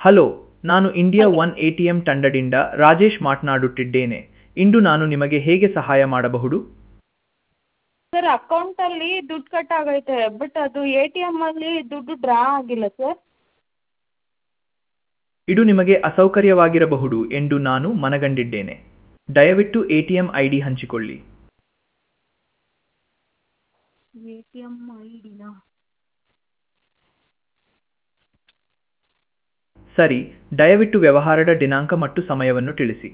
hello ನಾನು India one A T M ತಂಡದಿಂದ ರಾಜೇಶ್ ಮಾತನಾಡುತ್ತಿದ್ದೇನೆ ಇಂದು ನಾನು ನಿಮಗೆ ಹೇಗೆ ಸಹಾಯ ಮಾಡಬಹುದು ಸರ್ ಅಕೌಂಟಲ್ಲಿ ದುಡ್ಡು ಕಟ್ ಆಗೈತೆ ಬಟ್ ಅದು ಎ ಟಿ ಎಮ್ಮಲ್ಲಿ ದುಡ್ಡು ಡ್ರಾ ಆಗಿಲ್ಲ ಸರ್ ಇದು ನಿಮಗೆ ಅಸೌಕರ್ಯವಾಗಿರಬಹುದು ಎಂದು ನಾನು ಮನಗಂಡಿದ್ದೇನೆ ದಯವಿಟ್ಟು A T M I D ಹಂಚಿಕೊಳ್ಳಿ ಎ ಟಿ ಎಮ್ ಐ ಡಿನಾ ಸರಿ ದಯವಿಟ್ಟು ವ್ಯವಹಾರದ ದಿನಾಂಕ ಮತ್ತು ಸಮಯವನ್ನು ತಿಳಿಸಿ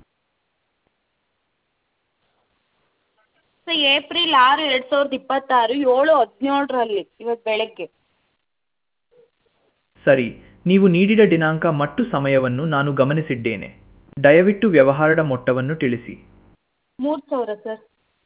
ಸರ್ ಏಪ್ರಿಲ್ ಆರು ಎರಡು ಸಾವಿರದ ಇಪ್ಪತ್ತಾರು ಏಳು ಹದಿನೇಳರಲ್ಲಿ ಇವತ್ತು ಬೆಳಗ್ಗೆ ಸರಿ ನೀವು ನೀಡಿದ ದಿನಾಂಕ ಮತ್ತು ಸಮಯವನ್ನು ನಾನು ಗಮನಿಸಿದ್ದೇನೆ ದಯವಿಟ್ಟು ವ್ಯವಹಾರದ ಮೊತ್ತವನ್ನು ತಿಳಿಸಿ ಮೂರು ಸಾವಿರ ಸರ್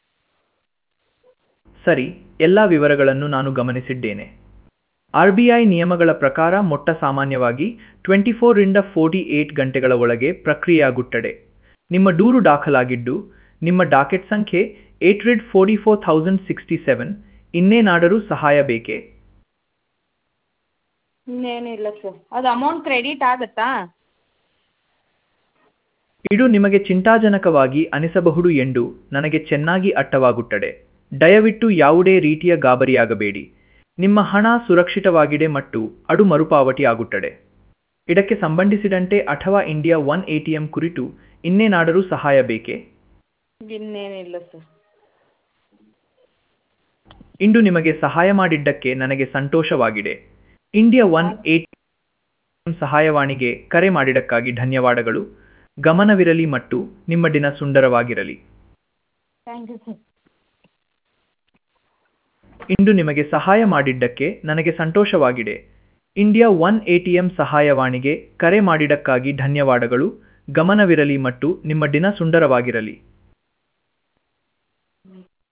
ಸರಿ ಎಲ್ಲ ವಿವರಗಳನ್ನು ನಾನು ಗಮನಿಸಿದ್ದೇನೆ ಆರ್ ಬಿ ಐ ನಿಯಮಗಳ ಪ್ರಕಾರ ಮೊಟ್ಟ ಸಾಮಾನ್ಯವಾಗಿ ಟ್ವೆಂಟಿ ಫೋರಿಂದ ಫೋರ್ಟಿ ಏಟ್ ಗಂಟೆಗಳ ಒಳಗೆ ಪ್ರಕ್ರಿಯೆಯಾಗುತ್ತದೆ ನಿಮ್ಮ ದೂರು ದಾಖಲಾಗಿದ್ದು ನಿಮ್ಮ ಡಾಕೆಟ್ ಸಂಖ್ಯೆ eight hundred forty four thousand sixty seven ಇನ್ನೇನಾದರೂ ಸಹಾಯ ಬೇಕೇ ಇನ್ನೇನಿಲ್ಲ ಸರ್ ಅದು ಅಮೌಂಟ್ ಕ್ರೆಡಿಟ್ ಆಗುತ್ತಾ ಇದು ನಿಮಗೆ ಚಿಂತಾಜನಕವಾಗಿ ಅನಿಸಬಹುದು ಎಂದು ನನಗೆ ಚೆನ್ನಾಗಿ ಅರ್ಥವಾಗುತ್ತದೆ ದಯವಿಟ್ಟು ಯಾವುದೇ ರೀತಿಯ ಗಾಬರಿಯಾಗಬೇಡಿ ನಿಮ್ಮ ಹಣ ಸುರಕ್ಷಿತವಾಗಿದೆ ಮತ್ತು ಅದು ಮರುಪಾವತಿ ಆಗುತ್ತದೆ ಇದಕ್ಕೆ ಸಂಬಂಧಿಸಿದಂತೆ ಅಥವಾ India one A T M ಕುರಿತು ಇನ್ನೇನಾದರೂ ಸಹಾಯ ಬೇಕೇ ಇನ್ನೇನಿಲ್ಲ ಸರ್ ಇಂದು ನಿಮಗೆ ಸಹಾಯ ಮಾಡಿದ್ದಕ್ಕೆ ನನಗೆ ಸಂತೋಷವಾಗಿದೆ ಇಂಡಿಯಾ ಒನ್ ಎ ಸಹಾಯವಾಣಿಗೆ ಕರೆ ಮಾಡಿದ್ದಕ್ಕಾಗಿ ಧನ್ಯವಾದಗಳು ಗಮನವಿರಲಿ ಮತ್ತು ನಿಮ್ಮ ದಿನ ಸುಂದರವಾಗಿರಲಿ ಥ್ಯಾಂಕ್ ಯು ಸರ್ ಇಂದು ನಿಮಗೆ ಸಹಾಯ ಮಾಡಿದ್ದಕ್ಕೆ ನನಗೆ ಸಂತೋಷವಾಗಿದೆ India one A T M ಸಹಾಯವಾಣಿಗೆ ಕರೆ ಮಾಡಿದ್ದಕ್ಕಾಗಿ ಧನ್ಯವಾದಗಳು ಗಮನವಿರಲಿ ಮತ್ತು ನಿಮ್ಮ ದಿನ ಸುಂದರವಾಗಿರಲಿ